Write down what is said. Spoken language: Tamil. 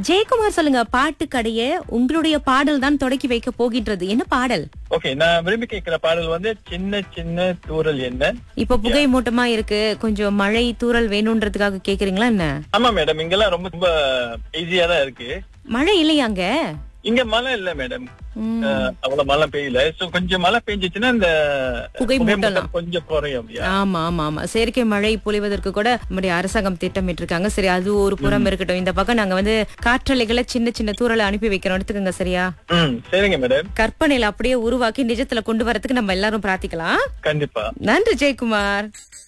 ஜெயக்குமார் சொல்லுங்க பாட்டு கடைய உங்களுடைய பாடல் தான் தொடக்கி வைக்க போகின்றது என்ன பாடல் ஓகே நான் விரும்பி கேட்கிற பாடல் வந்து சின்ன சின்ன தூரல் என்ன இப்ப புகை மூட்டமா இருக்கு கொஞ்சம் மழை தூறல் வேணும்ன்றதுக்காக கேக்குறீங்களா என்ன ஆமா மேடம் இங்கெல்லாம் ரொம்ப ரொம்ப ஈஸியா தான் இருக்கு மழை இல்லையாங்க இங்க மழை இல்ல மேடம் ம். அவ்வளவு மழை பெய்யல சோ கொஞ்சம் மழை பெஞ்சிச்சுன்னா இந்த புகை புகை மூட்டலாம். மூட்டம் கொஞ்சம் குறையும் அப்படியா ஆமா ஆமா ஆமா செயற்கை மழை பொழிவதற்கு கூட நம்முடைய அரசாங்கம் திட்டமிட்டு இருக்காங்க சரி அது ஒரு புறம் இருக்கட்டும் இந்த பக்கம் நாங்க வந்து காற்றலைகளை சின்ன சின்ன தூரலை அனுப்பி வைக்கிறோம் எடுத்துக்கோங்க சரியா ம் சரிங்க மேடம் கற்பனையில அப்படியே உருவாக்கி நிஜத்துல கொண்டு வரதுக்கு நம்ம எல்லாரும் பிரார்த்திக்கலாம் கண்டிப்பா நன்றி ஜெயக்குமார்